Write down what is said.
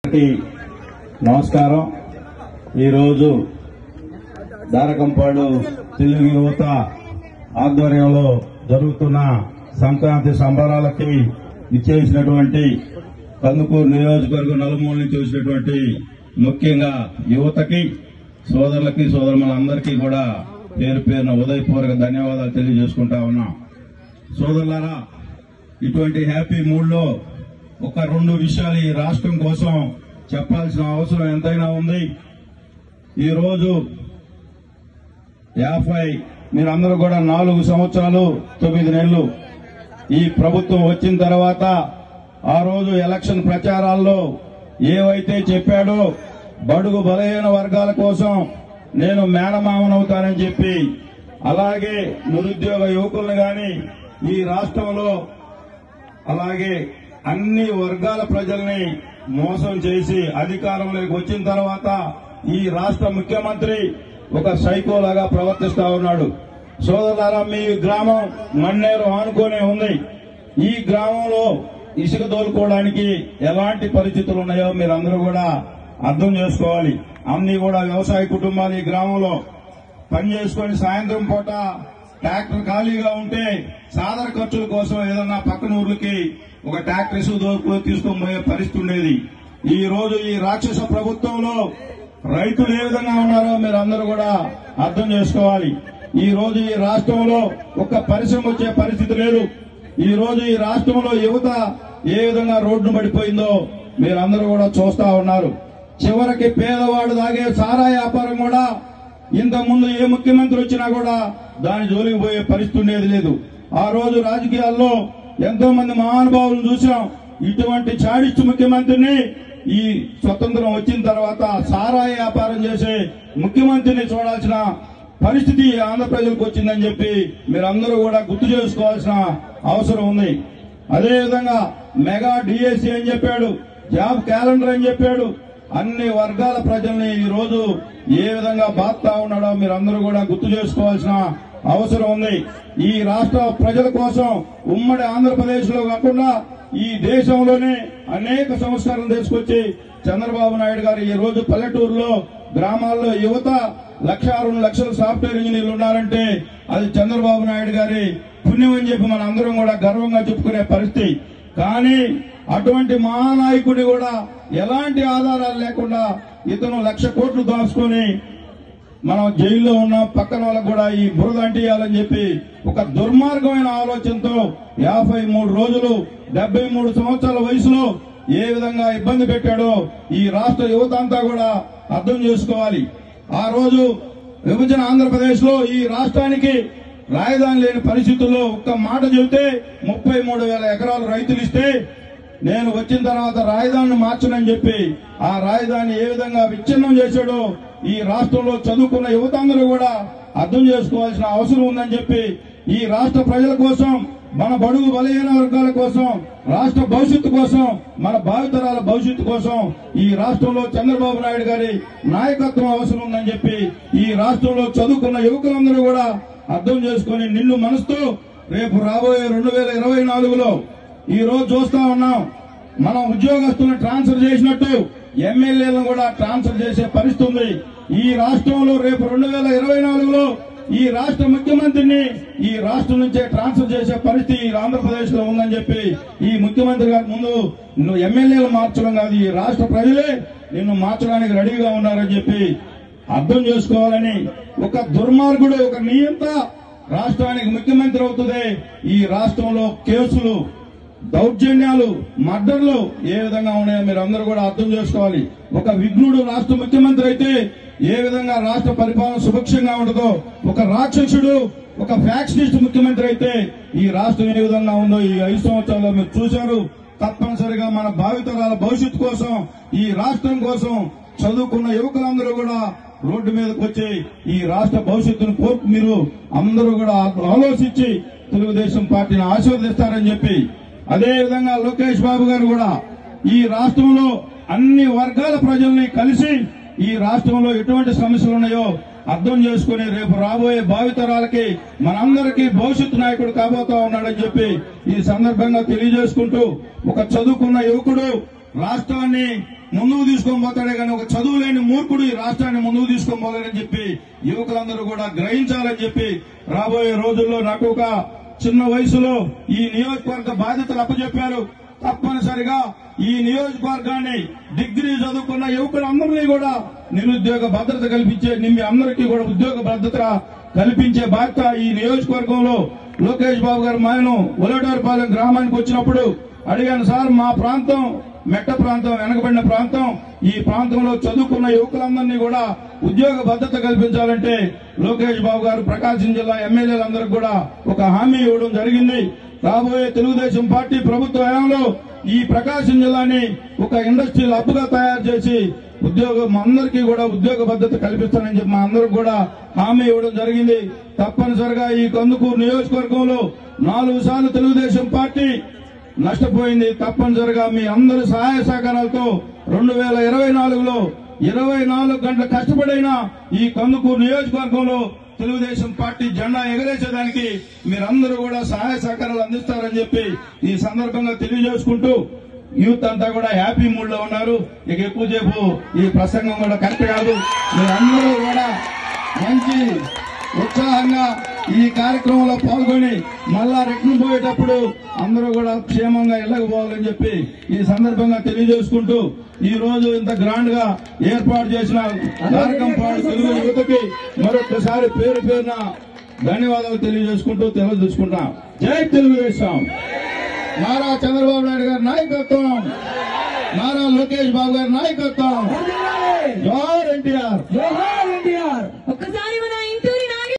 అందరికీ నమస్కారం ఈరోజు దారకంపాడు తెలుగు యువత ఆధ్వర్యంలో జరుగుతున్న సంక్రాంతి సంబరాలకి ఇచ్చేసినటువంటి కందుకూరు నియోజకవర్గం నలుమూల నుంచి వచ్చినటువంటి ముఖ్యంగా యువతకి సోదరులకి సోదరులందరికీ కూడా పేరు పేరున ఉదయపూర్వక ధన్యవాదాలు తెలియజేసుకుంటా ఉన్నాం సోదరులారా ఇటువంటి హ్యాపీ మూడ్ లో ఒక రెండు విషయాలు ఈ రాష్ట్రం కోసం చెప్పాల్సిన అవసరం ఎంతైనా ఉంది ఈ రోజు యాభై మీరందరూ కూడా నాలుగు సంవత్సరాలు తొమ్మిది నెలలు ఈ ప్రభుత్వం వచ్చిన తర్వాత ఆ రోజు ఎలక్షన్ ప్రచారాల్లో ఏవైతే చెప్పాడో బడుగు బలహీన వర్గాల కోసం నేను మేనమామనవుతానని చెప్పి అలాగే నిరుద్యోగ యువకులను గాని ఈ రాష్ట్రంలో అలాగే అన్ని వర్గాల ప్రజల్ని మోసం చేసి అధికారంలోకి వచ్చిన తర్వాత ఈ రాష్ట్ర ముఖ్యమంత్రి ఒక సైకోలాగా ప్రవర్తిస్తా ఉన్నాడు సోదరులారా మీ గ్రామం మన్నేరు ఆనుకోనే ఉంది ఈ గ్రామంలో ఇసుక తోలుకోవడానికి ఎలాంటి పరిస్థితులు ఉన్నాయో మీరందరూ కూడా అర్థం చేసుకోవాలి అన్ని కూడా వ్యవసాయ కుటుంబాలు ఈ గ్రామంలో పని చేసుకొని సాయంత్రం పూట ట్రాక్టర్ ఖాళీగా ఉంటే సాధారణ ఖర్చుల కోసం ఏదన్నా పక్కన ఊర్లకి ఒక ట్రాక్టర్ ఇసుక దోచుకుని తీసుకొని పోయే పరిస్థితి ఉండేది ఈ రోజు ఈ రాక్షస ప్రభుత్వంలో రైతులు ఏ విధంగా ఉన్నారో మీరు అందరూ కూడా అర్థం చేసుకోవాలి ఈ రోజు ఈ రాష్ట్రంలో ఒక పరిశ్రమ వచ్చే పరిస్థితి లేదు ఈ రోజు ఈ రాష్ట్రంలో యువత ఏ విధంగా రోడ్డు పడిపోయిందో మీరందరూ కూడా చూస్తా ఉన్నారు చివరికి పేదవాడు తాగే సారా వ్యాపారం కూడా ఇంత ముందు ఏ ముఖ్యమంత్రి వచ్చినా కూడా దాని జోలికి పోయే పరిస్థితి ఉండేది లేదు ఆ రోజు రాజకీయాల్లో ఎంతో మంది మహానుభావులను చూసాం ఇటువంటి చాడిచ్చు ముఖ్యమంత్రిని ఈ స్వతంత్రం వచ్చిన తర్వాత సారాయి వ్యాపారం చేసే ముఖ్యమంత్రిని చూడాల్సిన పరిస్థితి ఆంధ్ర ప్రజలకు వచ్చిందని చెప్పి మీరందరూ కూడా గుర్తు చేసుకోవాల్సిన అవసరం ఉంది అదేవిధంగా మెగా డిఎస్సీ అని చెప్పాడు జాబ్ క్యాలెండర్ అని చెప్పాడు అన్ని వర్గాల ప్రజల్ని ఈ రోజు ఏ విధంగా బాత్తా ఉన్నాడో మీరందరూ కూడా గుర్తు చేసుకోవాల్సిన అవసరం ఉంది ఈ రాష్ట్ర ప్రజల కోసం ఉమ్మడి ఆంధ్రప్రదేశ్ లో కాకుండా ఈ దేశంలోనే అనేక సంస్కరణలు తీసుకొచ్చి చంద్రబాబు నాయుడు గారు ఈ రోజు పల్లెటూరులో గ్రామాల్లో యువత లక్ష రెండు లక్షల సాఫ్ట్వేర్ ఇంజనీర్లు ఉన్నారంటే అది చంద్రబాబు నాయుడు గారి పుణ్యం అని చెప్పి మన అందరం కూడా గర్వంగా చెప్పుకునే పరిస్థితి కానీ అటువంటి మహానాయకుడి కూడా ఎలాంటి ఆధారాలు లేకుండా ఇతను లక్ష కోట్లు దాచుకొని మనం జైల్లో ఉన్న పక్కన వాళ్ళకు కూడా ఈ బురద అంటియాలని చెప్పి ఒక దుర్మార్గమైన ఆలోచనతో యాభై మూడు రోజులు డెబ్బై మూడు సంవత్సరాల వయసులో ఏ విధంగా ఇబ్బంది పెట్టాడో ఈ రాష్ట్ర యువత అంతా కూడా అర్థం చేసుకోవాలి ఆ రోజు విభజన ఆంధ్రప్రదేశ్ లో ఈ రాష్ట్రానికి రాజధాని లేని పరిస్థితుల్లో ఒక్క మాట చెబితే ముప్పై మూడు వేల ఎకరాలు రైతులు ఇస్తే నేను వచ్చిన తర్వాత రాజధానిని మార్చనని చెప్పి ఆ రాజధాని ఏ విధంగా విచ్ఛిన్నం చేశాడో ఈ రాష్ట్రంలో చదువుకున్న యువత అందరూ కూడా అర్థం చేసుకోవాల్సిన అవసరం ఉందని చెప్పి ఈ రాష్ట్ర ప్రజల కోసం మన బడుగు బలహీన వర్గాల కోసం రాష్ట్ర భవిష్యత్తు కోసం మన భావితరాల భవిష్యత్తు కోసం ఈ రాష్ట్రంలో చంద్రబాబు నాయుడు గారి నాయకత్వం అవసరం ఉందని చెప్పి ఈ రాష్ట్రంలో చదువుకున్న యువకులందరూ కూడా అర్థం చేసుకుని నిన్ను మనసుతో రేపు రాబోయే రెండు వేల ఇరవై నాలుగులో ఈ రోజు చూస్తా ఉన్నాం మనం ఉద్యోగస్తులను ట్రాన్స్ఫర్ చేసినట్టు ఎమ్మెల్యేలను కూడా ట్రాన్స్ఫర్ చేసే పరిస్థితి ఉంది ఈ రాష్ట్రంలో రేపు రెండు వేల ఇరవై నాలుగులో ఈ రాష్ట్ర ముఖ్యమంత్రిని ఈ రాష్ట్రం నుంచే ట్రాన్స్ఫర్ చేసే పరిస్థితి ఈ ఆంధ్రప్రదేశ్ లో ఉందని చెప్పి ఈ ముఖ్యమంత్రి గారి ముందు నువ్వు ఎమ్మెల్యేలు మార్చడం కాదు ఈ రాష్ట్ర ప్రజలే నిన్ను మార్చడానికి రెడీగా ఉన్నారని చెప్పి అర్థం చేసుకోవాలని ఒక దుర్మార్గుడు ఒక నియంత రాష్ట్రానికి ముఖ్యమంత్రి అవుతుంది ఈ రాష్ట్రంలో కేసులు దౌర్జన్యాలు మర్డర్లు ఏ విధంగా ఉన్నాయో మీరు అందరూ కూడా అర్థం చేసుకోవాలి ఒక విఘ్నుడు రాష్ట్ర ముఖ్యమంత్రి అయితే ఏ విధంగా రాష్ట్ర పరిపాలన సుభిక్షంగా ఉండదో ఒక రాక్షసుడు ఒక ఫ్యాక్షనిస్ట్ ముఖ్యమంత్రి అయితే ఈ రాష్ట్రం ఏ విధంగా ఉందో ఈ ఐదు సంవత్సరాల్లో మీరు చూశారు తప్పనిసరిగా మన భావితరాల భవిష్యత్తు కోసం ఈ రాష్ట్రం కోసం చదువుకున్న యువకులందరూ కూడా రోడ్డు మీదకి వచ్చి ఈ రాష్ట్ర భవిష్యత్తును కోర్టు మీరు అందరూ కూడా ఆలోచించి తెలుగుదేశం పార్టీని ఆశీర్వదిస్తారని చెప్పి అదే విధంగా లోకేష్ బాబు గారు కూడా ఈ రాష్ట్రంలో అన్ని వర్గాల ప్రజల్ని కలిసి ఈ రాష్ట్రంలో ఎటువంటి సమస్యలు ఉన్నాయో అర్థం చేసుకుని రేపు రాబోయే భావితరాలకి మనందరికీ భవిష్యత్తు నాయకుడు కాబోతా ఉన్నాడని చెప్పి ఈ సందర్భంగా తెలియజేసుకుంటూ ఒక చదువుకున్న యువకుడు రాష్ట్రాన్ని ముందుకు తీసుకొని పోతాడే కానీ ఒక చదువు లేని మూర్ఖుడు ఈ రాష్ట్రాన్ని ముందుకు తీసుకొని పోలేదని చెప్పి యువకులందరూ కూడా గ్రహించాలని చెప్పి రాబోయే రోజుల్లో నాకు ఒక చిన్న వయసులో ఈ నియోజకవర్గ బాధ్యతలు అప్పచెప్పారు తప్పనిసరిగా ఈ నియోజకవర్గాన్ని డిగ్రీ చదువుకున్న యువకులందరినీ కూడా నిరుద్యోగ భద్రత కల్పించే నిమ్మి అందరికీ కూడా ఉద్యోగ భద్రత కల్పించే బాధ్యత ఈ నియోజకవర్గంలో లోకేష్ బాబు గారు మాయను ఉలటూరుపాలెం గ్రామానికి వచ్చినప్పుడు అడిగాను సార్ మా ప్రాంతం మెట్ట ప్రాంతం వెనకబడిన ప్రాంతం ఈ ప్రాంతంలో చదువుకున్న యువకులందరినీ కూడా ఉద్యోగ భద్రత కల్పించాలంటే లోకేష్ బాబు గారు ప్రకాశం జిల్లా ఎమ్మెల్యేలందరికీ కూడా ఒక హామీ ఇవ్వడం జరిగింది రాబోయే తెలుగుదేశం పార్టీ ప్రభుత్వ హయాంలో ఈ ప్రకాశం జిల్లాని ఒక ఇండస్ట్రియల్ హబ్ గా తయారు చేసి ఉద్యోగం అందరికీ కూడా ఉద్యోగ భద్రత కల్పిస్తానని చెప్పి మా అందరికి కూడా హామీ ఇవ్వడం జరిగింది తప్పనిసరిగా ఈ కందుకూరు నియోజకవర్గంలో నాలుగు సార్లు తెలుగుదేశం పార్టీ నష్టపోయింది తప్పనిసరిగా మీ అందరి సహాయ సహకారాలతో రెండు వేల ఇరవై నాలుగులో ఇరవై నాలుగు గంటల కష్టపడైన ఈ కందుకూరు నియోజకవర్గంలో తెలుగుదేశం పార్టీ జెండా ఎగరేసేదానికి మీరందరూ కూడా సహాయ సహకారాలు అందిస్తారని చెప్పి ఈ సందర్భంగా తెలియజేసుకుంటూ యూత్ అంతా కూడా హ్యాపీ మూడ్ లో ఉన్నారు ఇక ఎక్కువసేపు ఈ ప్రసంగం కూడా కరెక్ట్ కాదు మీరందరూ కూడా మంచి ఉత్సాహంగా ఈ కార్యక్రమంలో పాల్గొని మళ్ళా రిటర్న్ పోయేటప్పుడు అందరూ కూడా క్షేమంగా ఇళ్ళకు పోవాలని చెప్పి ఈ సందర్భంగా తెలియజేసుకుంటూ ఈ రోజు ఇంత గ్రాండ్ గా ఏర్పాటు చేసిన కార్యక్రమం పాడు తెలుగు యువతకి మరొకసారి పేరు పేరున ధన్యవాదాలు తెలియజేసుకుంటూ తెలియజేసుకుంటాం జై తెలుగుదేశం నారా చంద్రబాబు నాయుడు గారి నాయకత్వం నారా లోకేష్ బాబు గారి నాయకత్వం జోహార్ ఎన్టీఆర్